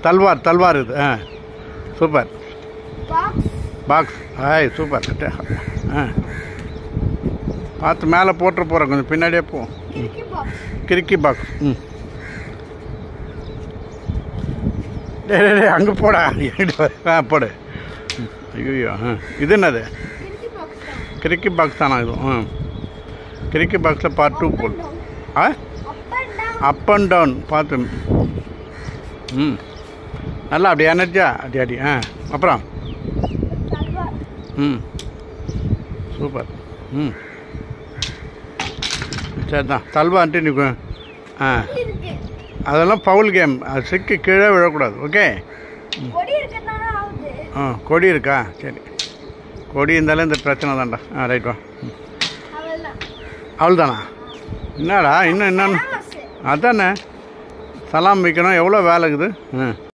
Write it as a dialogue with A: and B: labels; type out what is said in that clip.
A: தல்வார் தல்வார் இது ஆ சூப்பர்
B: பாக்ஸ்
A: பாக்ஸ் ஆய் சூப்பர் ஆ பார்த்து மேலே போட்டு போகிறேன் கொஞ்சம் பின்னாடியே போ
B: கிறுக்கி பாக்ஸ்
A: கிறுக்கி பாக்ஸ் ம் டே டே டே அங்கே போடா எங்கிட்ட வர. ஆ போடு ம், ஐயோ ஆ இது என்னது
B: கிறுக்கி பாக்ஸ் தான்
A: கிறுக்கி பாக்ஸ் தானா இது ம் கிறுக்கி பாக்ஸில் பார்ட் டூ போடு ஆ
B: up and down
A: up and down பார்த்து ம் நல்லா அப்படி எனர்ஜியா அடி அடி ஆ அப்புறம்
B: தல்வார்
A: ம் சூப்பர் ம் சரி தான் தல்வான்ட்டு நீ கொ- ஆ
B: இருக்கு
A: அதெல்லாம் பவுல் கேம் அது சிக்கி கீழே விழக்கூடாது ஓகே
B: கொடி இருக்கிறதுனால ஆகுது
A: ஆ கொடி இருக்கா சரி கொடி இருந்தாலும் இந்த பிரச்சனை தான்டா ஆ ரைட் வா
B: அவள்தான்
A: அவ்வளோதானா என்னடா இன்னும் என்னன்னு
B: ஃபேமஸ்
A: அதானே சலாம் வைக்கணும் எவ்வளோ வேலை இருக்குது ம்